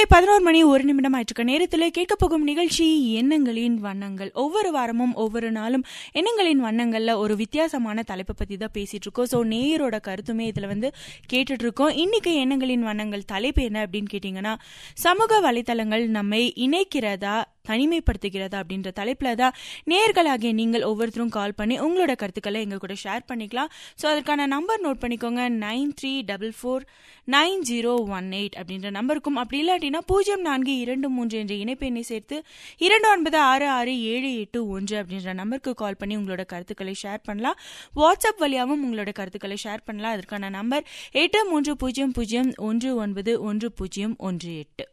பதினோரு மணி ஒரு நிமிடம் ஆயிட்டிருக்க நேரத்தில் கேட்க போகும் நிகழ்ச்சி எண்ணங்களின் வண்ணங்கள் ஒவ்வொரு வாரமும் ஒவ்வொரு நாளும் எண்ணங்களின் வண்ணங்கள்ல ஒரு வித்தியாசமான தலைப்பை பத்தி தான் பேசிட்டு இருக்கோம் ஸோ நேயரோட கருத்துமே இதுல வந்து கேட்டுட்டு இருக்கோம் இன்னைக்கு எண்ணங்களின் வண்ணங்கள் தலைப்பு என்ன அப்படின்னு கேட்டீங்கன்னா சமூக வலைத்தளங்கள் நம்மை இணைக்கிறதா தனிமைப்படுத்துகிறதா அப்படின்ற தலைப்புல தான் நேர்களாகிய நீங்கள் ஒவ்வொருத்தரும் கால் பண்ணி உங்களோட கருத்துக்களை எங்க கூட ஷேர் பண்ணிக்கலாம் ஸோ அதற்கான நம்பர் நோட் பண்ணிக்கோங்க nine three double four nine zero one eight அப்படின்ற நம்பருக்கும் அப்படி இல்லாட்டினா பூஜ்ஜியம் நான்கு இரண்டு மூன்று என்ற இணைப்பு எண்ணை சேர்த்து இரண்டு ஒன்பது ஆறு ஆறு ஏழு எட்டு ஒன்று அப்படின்ற நம்பருக்கு கால் பண்ணி உங்களோட கருத்துக்களை ஷேர் பண்ணலாம் வாட்ஸ்அப் வழியாகவும் உங்களோட கருத்துக்களை ஷேர் பண்ணலாம் அதற்கான நம்பர் எட்டு மூன்று பூஜ்ஜியம் பூஜ்ஜியம் ஒன்று ஒன்பது ஒன்று பூஜ்ஜியம் ஒன்று எட்டு